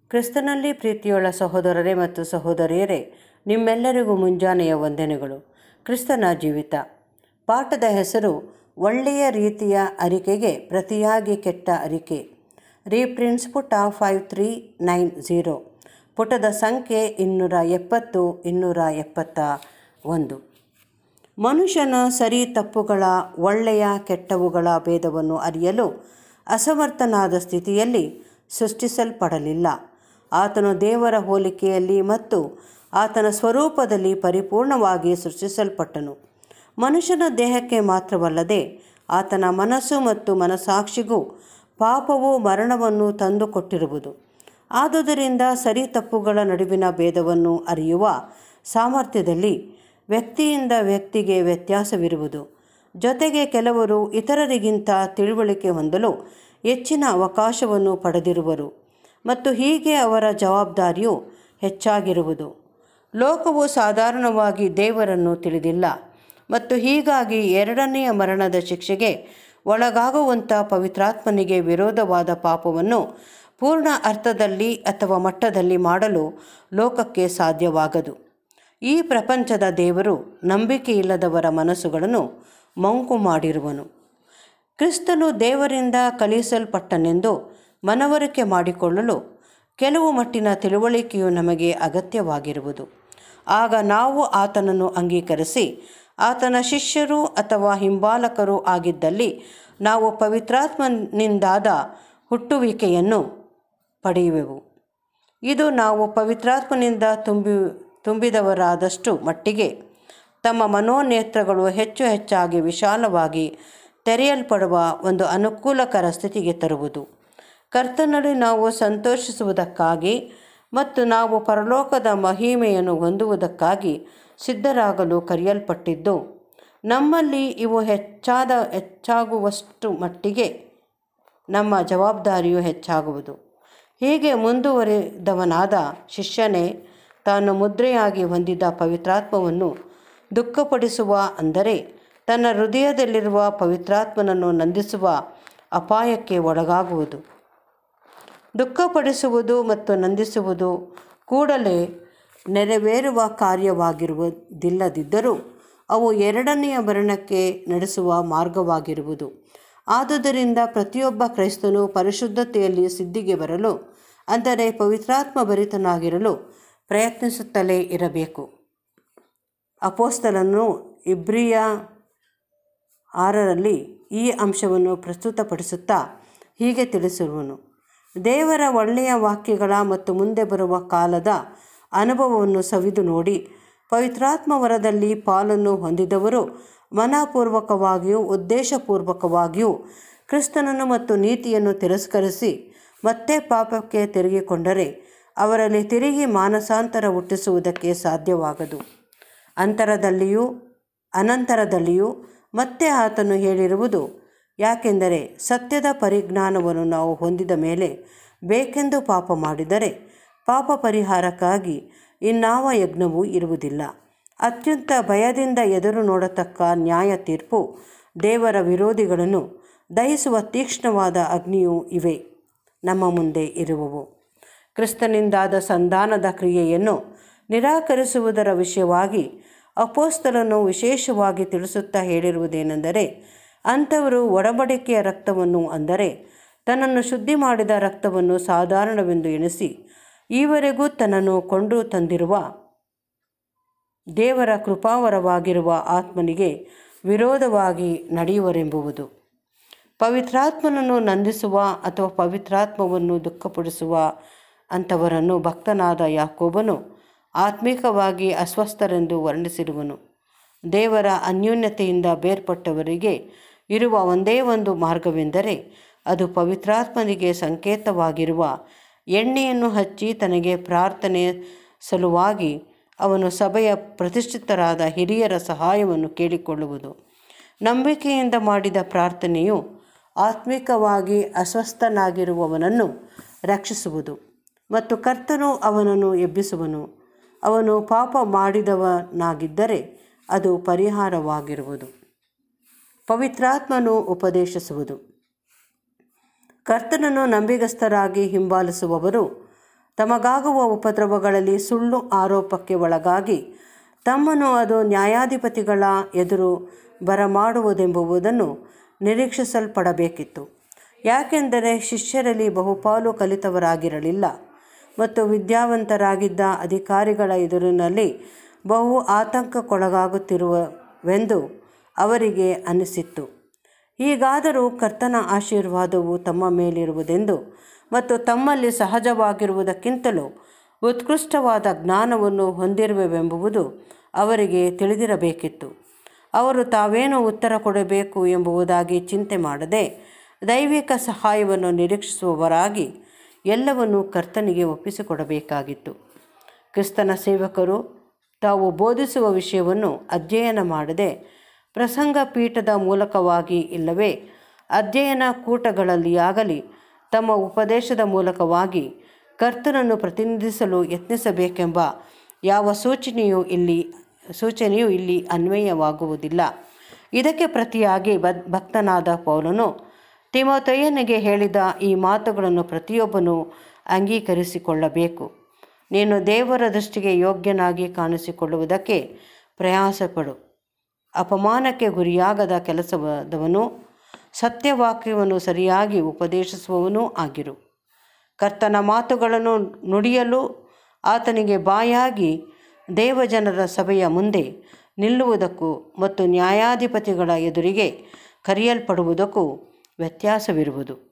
ಕ್ರಿಸ್ತನಲ್ಲಿ ಪ್ರೀತಿಯುಳ್ಳ ಸಹೋದರರೇ ಮತ್ತು ಸಹೋದರಿಯರೇ ನಿಮ್ಮೆಲ್ಲರಿಗೂ ಮುಂಜಾನೆಯ ವಂದನೆಗಳು ಕ್ರಿಸ್ತನ ಜೀವಿತ ಪಾಠದ ಹೆಸರು ಒಳ್ಳೆಯ ರೀತಿಯ ಅರಿಕೆಗೆ ಪ್ರತಿಯಾಗಿ ಕೆಟ್ಟ ಅರಿಕೆ ರೀಪ್ರಿನ್ಸ್ ಪುಟ ಫೈವ್ ತ್ರೀ ನೈನ್ ಝೀರೋ ಪುಟದ ಸಂಖ್ಯೆ ಇನ್ನೂರ ಎಪ್ಪತ್ತು ಇನ್ನೂರ ಎಪ್ಪತ್ತ ಒಂದು ಮನುಷ್ಯನ ಸರಿ ತಪ್ಪುಗಳ ಒಳ್ಳೆಯ ಕೆಟ್ಟವುಗಳ ಭೇದವನ್ನು ಅರಿಯಲು ಅಸಮರ್ಥನಾದ ಸ್ಥಿತಿಯಲ್ಲಿ ಸೃಷ್ಟಿಸಲ್ಪಡಲಿಲ್ಲ ಆತನು ದೇವರ ಹೋಲಿಕೆಯಲ್ಲಿ ಮತ್ತು ಆತನ ಸ್ವರೂಪದಲ್ಲಿ ಪರಿಪೂರ್ಣವಾಗಿ ಸೃಷ್ಟಿಸಲ್ಪಟ್ಟನು ಮನುಷ್ಯನ ದೇಹಕ್ಕೆ ಮಾತ್ರವಲ್ಲದೆ ಆತನ ಮನಸ್ಸು ಮತ್ತು ಮನಸ್ಸಾಕ್ಷಿಗೂ ಪಾಪವು ಮರಣವನ್ನು ತಂದುಕೊಟ್ಟಿರುವುದು ಆದುದರಿಂದ ಸರಿ ತಪ್ಪುಗಳ ನಡುವಿನ ಭೇದವನ್ನು ಅರಿಯುವ ಸಾಮರ್ಥ್ಯದಲ್ಲಿ ವ್ಯಕ್ತಿಯಿಂದ ವ್ಯಕ್ತಿಗೆ ವ್ಯತ್ಯಾಸವಿರುವುದು ಜೊತೆಗೆ ಕೆಲವರು ಇತರರಿಗಿಂತ ತಿಳುವಳಿಕೆ ಹೊಂದಲು ಹೆಚ್ಚಿನ ಅವಕಾಶವನ್ನು ಪಡೆದಿರುವರು ಮತ್ತು ಹೀಗೆ ಅವರ ಜವಾಬ್ದಾರಿಯು ಹೆಚ್ಚಾಗಿರುವುದು ಲೋಕವು ಸಾಧಾರಣವಾಗಿ ದೇವರನ್ನು ತಿಳಿದಿಲ್ಲ ಮತ್ತು ಹೀಗಾಗಿ ಎರಡನೆಯ ಮರಣದ ಶಿಕ್ಷೆಗೆ ಒಳಗಾಗುವಂಥ ಪವಿತ್ರಾತ್ಮನಿಗೆ ವಿರೋಧವಾದ ಪಾಪವನ್ನು ಪೂರ್ಣ ಅರ್ಥದಲ್ಲಿ ಅಥವಾ ಮಟ್ಟದಲ್ಲಿ ಮಾಡಲು ಲೋಕಕ್ಕೆ ಸಾಧ್ಯವಾಗದು ಈ ಪ್ರಪಂಚದ ದೇವರು ನಂಬಿಕೆಯಿಲ್ಲದವರ ಮನಸ್ಸುಗಳನ್ನು ಮಂಕು ಮಾಡಿರುವನು ಕ್ರಿಸ್ತನು ದೇವರಿಂದ ಕಲಿಸಲ್ಪಟ್ಟನೆಂದು ಮನವರಿಕೆ ಮಾಡಿಕೊಳ್ಳಲು ಕೆಲವು ಮಟ್ಟಿನ ತಿಳುವಳಿಕೆಯು ನಮಗೆ ಅಗತ್ಯವಾಗಿರುವುದು ಆಗ ನಾವು ಆತನನ್ನು ಅಂಗೀಕರಿಸಿ ಆತನ ಶಿಷ್ಯರು ಅಥವಾ ಹಿಂಬಾಲಕರು ಆಗಿದ್ದಲ್ಲಿ ನಾವು ಪವಿತ್ರಾತ್ಮನಿಂದಾದ ಹುಟ್ಟುವಿಕೆಯನ್ನು ಪಡೆಯುವೆವು ಇದು ನಾವು ಪವಿತ್ರಾತ್ಮನಿಂದ ತುಂಬಿ ತುಂಬಿದವರಾದಷ್ಟು ಮಟ್ಟಿಗೆ ತಮ್ಮ ಮನೋನೇತ್ರಗಳು ಹೆಚ್ಚು ಹೆಚ್ಚಾಗಿ ವಿಶಾಲವಾಗಿ ತೆರೆಯಲ್ಪಡುವ ಒಂದು ಅನುಕೂಲಕರ ಸ್ಥಿತಿಗೆ ತರುವುದು ಕರ್ತನಲ್ಲಿ ನಾವು ಸಂತೋಷಿಸುವುದಕ್ಕಾಗಿ ಮತ್ತು ನಾವು ಪರಲೋಕದ ಮಹಿಮೆಯನ್ನು ಹೊಂದುವುದಕ್ಕಾಗಿ ಸಿದ್ಧರಾಗಲು ಕರೆಯಲ್ಪಟ್ಟಿದ್ದು ನಮ್ಮಲ್ಲಿ ಇವು ಹೆಚ್ಚಾದ ಹೆಚ್ಚಾಗುವಷ್ಟು ಮಟ್ಟಿಗೆ ನಮ್ಮ ಜವಾಬ್ದಾರಿಯು ಹೆಚ್ಚಾಗುವುದು ಹೀಗೆ ಮುಂದುವರಿದವನಾದ ಶಿಷ್ಯನೇ ತಾನು ಮುದ್ರೆಯಾಗಿ ಹೊಂದಿದ ಪವಿತ್ರಾತ್ಮವನ್ನು ದುಃಖಪಡಿಸುವ ಅಂದರೆ ತನ್ನ ಹೃದಯದಲ್ಲಿರುವ ಪವಿತ್ರಾತ್ಮನನ್ನು ನಂದಿಸುವ ಅಪಾಯಕ್ಕೆ ಒಳಗಾಗುವುದು ದುಃಖಪಡಿಸುವುದು ಮತ್ತು ನಂದಿಸುವುದು ಕೂಡಲೇ ನೆರವೇರುವ ಕಾರ್ಯವಾಗಿರುವುದಿಲ್ಲದಿದ್ದರೂ ಅವು ಎರಡನೆಯ ಮರಣಕ್ಕೆ ನಡೆಸುವ ಮಾರ್ಗವಾಗಿರುವುದು ಆದುದರಿಂದ ಪ್ರತಿಯೊಬ್ಬ ಕ್ರೈಸ್ತನು ಪರಿಶುದ್ಧತೆಯಲ್ಲಿ ಸಿದ್ಧಿಗೆ ಬರಲು ಅಂದರೆ ಪವಿತ್ರಾತ್ಮ ಭರಿತನಾಗಿರಲು ಪ್ರಯತ್ನಿಸುತ್ತಲೇ ಇರಬೇಕು ಅಪೋಸ್ತಲನು ಇಬ್ರಿಯ ಆರರಲ್ಲಿ ಈ ಅಂಶವನ್ನು ಪ್ರಸ್ತುತಪಡಿಸುತ್ತಾ ಹೀಗೆ ತಿಳಿಸಿರುವನು ದೇವರ ಒಳ್ಳೆಯ ವಾಕ್ಯಗಳ ಮತ್ತು ಮುಂದೆ ಬರುವ ಕಾಲದ ಅನುಭವವನ್ನು ಸವಿದು ನೋಡಿ ಪವಿತ್ರಾತ್ಮ ವರದಲ್ಲಿ ಪಾಲನ್ನು ಹೊಂದಿದವರು ಮನಪೂರ್ವಕವಾಗಿಯೂ ಉದ್ದೇಶಪೂರ್ವಕವಾಗಿಯೂ ಕ್ರಿಸ್ತನನ್ನು ಮತ್ತು ನೀತಿಯನ್ನು ತಿರಸ್ಕರಿಸಿ ಮತ್ತೆ ಪಾಪಕ್ಕೆ ತಿರುಗಿಕೊಂಡರೆ ಅವರಲ್ಲಿ ತಿರುಗಿ ಮಾನಸಾಂತರ ಹುಟ್ಟಿಸುವುದಕ್ಕೆ ಸಾಧ್ಯವಾಗದು ಅಂತರದಲ್ಲಿಯೂ ಅನಂತರದಲ್ಲಿಯೂ ಮತ್ತೆ ಆತನು ಹೇಳಿರುವುದು ಯಾಕೆಂದರೆ ಸತ್ಯದ ಪರಿಜ್ಞಾನವನ್ನು ನಾವು ಹೊಂದಿದ ಮೇಲೆ ಬೇಕೆಂದು ಪಾಪ ಮಾಡಿದರೆ ಪಾಪ ಪರಿಹಾರಕ್ಕಾಗಿ ಇನ್ನಾವ ಯಜ್ಞವೂ ಇರುವುದಿಲ್ಲ ಅತ್ಯಂತ ಭಯದಿಂದ ಎದುರು ನೋಡತಕ್ಕ ನ್ಯಾಯ ತೀರ್ಪು ದೇವರ ವಿರೋಧಿಗಳನ್ನು ದಹಿಸುವ ತೀಕ್ಷ್ಣವಾದ ಅಗ್ನಿಯೂ ಇವೆ ನಮ್ಮ ಮುಂದೆ ಇರುವವು ಕ್ರಿಸ್ತನಿಂದಾದ ಸಂಧಾನದ ಕ್ರಿಯೆಯನ್ನು ನಿರಾಕರಿಸುವುದರ ವಿಷಯವಾಗಿ ಅಪೋಸ್ತಲನು ವಿಶೇಷವಾಗಿ ತಿಳಿಸುತ್ತಾ ಹೇಳಿರುವುದೇನೆಂದರೆ ಅಂಥವರು ಒಡಂಬಡಿಕೆಯ ರಕ್ತವನ್ನು ಅಂದರೆ ತನ್ನನ್ನು ಶುದ್ಧಿ ಮಾಡಿದ ರಕ್ತವನ್ನು ಸಾಧಾರಣವೆಂದು ಎಣಿಸಿ ಈವರೆಗೂ ತನ್ನನ್ನು ಕೊಂಡು ತಂದಿರುವ ದೇವರ ಕೃಪಾವರವಾಗಿರುವ ಆತ್ಮನಿಗೆ ವಿರೋಧವಾಗಿ ನಡೆಯುವರೆಂಬುವುದು ಪವಿತ್ರಾತ್ಮನನ್ನು ನಂದಿಸುವ ಅಥವಾ ಪವಿತ್ರಾತ್ಮವನ್ನು ದುಃಖಪಡಿಸುವ ಅಂಥವರನ್ನು ಭಕ್ತನಾದ ಯಾಕೋಬನು ಆತ್ಮಿಕವಾಗಿ ಅಸ್ವಸ್ಥರೆಂದು ವರ್ಣಿಸಿರುವನು ದೇವರ ಅನ್ಯೋನ್ಯತೆಯಿಂದ ಬೇರ್ಪಟ್ಟವರಿಗೆ ಇರುವ ಒಂದೇ ಒಂದು ಮಾರ್ಗವೆಂದರೆ ಅದು ಪವಿತ್ರಾತ್ಮನಿಗೆ ಸಂಕೇತವಾಗಿರುವ ಎಣ್ಣೆಯನ್ನು ಹಚ್ಚಿ ತನಗೆ ಪ್ರಾರ್ಥನೆ ಸಲುವಾಗಿ ಅವನು ಸಭೆಯ ಪ್ರತಿಷ್ಠಿತರಾದ ಹಿರಿಯರ ಸಹಾಯವನ್ನು ಕೇಳಿಕೊಳ್ಳುವುದು ನಂಬಿಕೆಯಿಂದ ಮಾಡಿದ ಪ್ರಾರ್ಥನೆಯು ಆತ್ಮಿಕವಾಗಿ ಅಸ್ವಸ್ಥನಾಗಿರುವವನನ್ನು ರಕ್ಷಿಸುವುದು ಮತ್ತು ಕರ್ತನು ಅವನನ್ನು ಎಬ್ಬಿಸುವನು ಅವನು ಪಾಪ ಮಾಡಿದವನಾಗಿದ್ದರೆ ಅದು ಪರಿಹಾರವಾಗಿರುವುದು ಪವಿತ್ರಾತ್ಮನು ಉಪದೇಶಿಸುವುದು ಕರ್ತನನ್ನು ನಂಬಿಗಸ್ತರಾಗಿ ಹಿಂಬಾಲಿಸುವವರು ತಮಗಾಗುವ ಉಪದ್ರವಗಳಲ್ಲಿ ಸುಳ್ಳು ಆರೋಪಕ್ಕೆ ಒಳಗಾಗಿ ತಮ್ಮನ್ನು ಅದು ನ್ಯಾಯಾಧಿಪತಿಗಳ ಎದುರು ಬರಮಾಡುವುದೆಂಬುದನ್ನು ನಿರೀಕ್ಷಿಸಲ್ಪಡಬೇಕಿತ್ತು ಯಾಕೆಂದರೆ ಶಿಷ್ಯರಲ್ಲಿ ಬಹುಪಾಲು ಕಲಿತವರಾಗಿರಲಿಲ್ಲ ಮತ್ತು ವಿದ್ಯಾವಂತರಾಗಿದ್ದ ಅಧಿಕಾರಿಗಳ ಎದುರಿನಲ್ಲಿ ಬಹು ಆತಂಕಕ್ಕೊಳಗಾಗುತ್ತಿರುವವೆಂದು ಅವರಿಗೆ ಅನಿಸಿತ್ತು ಹೀಗಾದರೂ ಕರ್ತನ ಆಶೀರ್ವಾದವು ತಮ್ಮ ಮೇಲಿರುವುದೆಂದು ಮತ್ತು ತಮ್ಮಲ್ಲಿ ಸಹಜವಾಗಿರುವುದಕ್ಕಿಂತಲೂ ಉತ್ಕೃಷ್ಟವಾದ ಜ್ಞಾನವನ್ನು ಹೊಂದಿರುವೆವೆಂಬುದು ಅವರಿಗೆ ತಿಳಿದಿರಬೇಕಿತ್ತು ಅವರು ತಾವೇನು ಉತ್ತರ ಕೊಡಬೇಕು ಎಂಬುದಾಗಿ ಚಿಂತೆ ಮಾಡದೆ ದೈವಿಕ ಸಹಾಯವನ್ನು ನಿರೀಕ್ಷಿಸುವವರಾಗಿ ಎಲ್ಲವನ್ನೂ ಕರ್ತನಿಗೆ ಒಪ್ಪಿಸಿಕೊಡಬೇಕಾಗಿತ್ತು ಕ್ರಿಸ್ತನ ಸೇವಕರು ತಾವು ಬೋಧಿಸುವ ವಿಷಯವನ್ನು ಅಧ್ಯಯನ ಮಾಡದೆ ಪ್ರಸಂಗ ಪೀಠದ ಮೂಲಕವಾಗಿ ಇಲ್ಲವೇ ಅಧ್ಯಯನ ಕೂಟಗಳಲ್ಲಿಯಾಗಲಿ ತಮ್ಮ ಉಪದೇಶದ ಮೂಲಕವಾಗಿ ಕರ್ತನನ್ನು ಪ್ರತಿನಿಧಿಸಲು ಯತ್ನಿಸಬೇಕೆಂಬ ಯಾವ ಸೂಚನೆಯೂ ಇಲ್ಲಿ ಸೂಚನೆಯೂ ಇಲ್ಲಿ ಅನ್ವಯವಾಗುವುದಿಲ್ಲ ಇದಕ್ಕೆ ಪ್ರತಿಯಾಗಿ ಬದ್ ಭಕ್ತನಾದ ಪೌಲನು ತಿಮೋತೆಯನಿಗೆ ಹೇಳಿದ ಈ ಮಾತುಗಳನ್ನು ಪ್ರತಿಯೊಬ್ಬನೂ ಅಂಗೀಕರಿಸಿಕೊಳ್ಳಬೇಕು ನೀನು ದೇವರ ದೃಷ್ಟಿಗೆ ಯೋಗ್ಯನಾಗಿ ಕಾಣಿಸಿಕೊಳ್ಳುವುದಕ್ಕೆ ಪ್ರಯಾಸಪಡು ಅಪಮಾನಕ್ಕೆ ಗುರಿಯಾಗದ ಕೆಲಸದವನು ಸತ್ಯವಾಕ್ಯವನ್ನು ಸರಿಯಾಗಿ ಉಪದೇಶಿಸುವವನೂ ಆಗಿರು ಕರ್ತನ ಮಾತುಗಳನ್ನು ನುಡಿಯಲು ಆತನಿಗೆ ಬಾಯಾಗಿ ದೇವಜನರ ಸಭೆಯ ಮುಂದೆ ನಿಲ್ಲುವುದಕ್ಕೂ ಮತ್ತು ನ್ಯಾಯಾಧಿಪತಿಗಳ ಎದುರಿಗೆ ಕರೆಯಲ್ಪಡುವುದಕ್ಕೂ ವ್ಯತ್ಯಾಸವಿರುವುದು